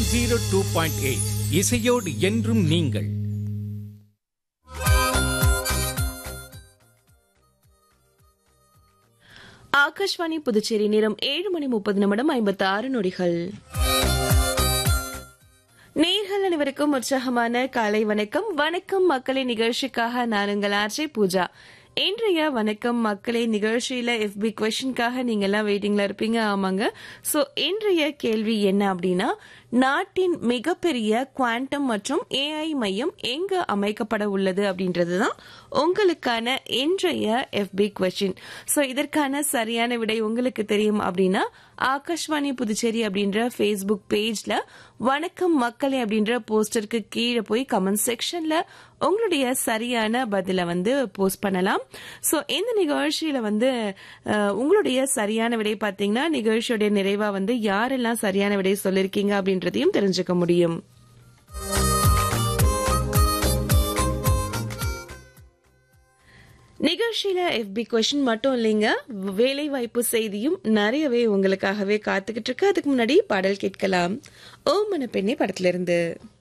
zero two point eight இசையோடு என்றும் நீங்கள் ஆகாஷ்வாணி புதுச்சேரி நேரம் ஏழு மணி முப்பது நிமிடம் ஐம்பத்தி ஆறு நொடிகள் நேர்கள் அனைவருக்கும் உற்சாகமான காலை வணக்கம் வணக்கம் மக்களே நிகழ்ச்சிக்காக நான் உங்கள் ஆர்ஜே பூஜா இன்றைய வணக்கம் மக்களே நிகழ்ச்சியில எஃபி கொஸ்டின்காக நீங்க எல்லாம் வெயிட்டிங்ல இருப்பீங்க ஆமாங்க சோ இன்றைய கேள்வி என்ன அப்படின்னா நாட்டின் மிகப்பெரிய குவாண்டம் மற்றும் ஏஐ மையம் எங்க அமைக்கப்பட உள்ளது அப்படின்றதுதான் உங்களுக்கான இன்றைய எஃபி கொஸ்டின் சோ இதற்கான சரியான விடை உங்களுக்கு தெரியும் அப்படின்னா ஆகாஷ்வாணி புதுச்சேரி அப்படின்ற ஃபேஸ்புக் பேஜ்ல வணக்கம் மக்களே அப்படின்ற போஸ்டருக்கு கீழே போய் கமெண்ட் செக்ஷன்ல உங்களுடைய சரியான பதில வந்து போஸ்ட் பண்ணலாம் ஸோ இந்த நிகழ்ச்சியில வந்து அஹ், உங்களுடைய சரியான விடை பார்த்தீங்கன்னா நிகழ்ச்சியுடைய நிறைவா வந்து யாரெல்லாம் சரியான விடை சொல்லியிருக்கீங்க அப்படின்றதையும் தெரிஞ்சுக்க முடியும் நிகழ்ச்சியில எஃபி கொஷின் மட்டும் இல்லைங்க வேலை வாய்ப்பு செய்தியும் நிறையவே உங்களுக்காகவே காத்துக்கிட்டு இருக்கு அதுக்கு முன்னாடி பாடல் கேட்கலாம் ஓ மன பெண்ணே படத்துல இருந்து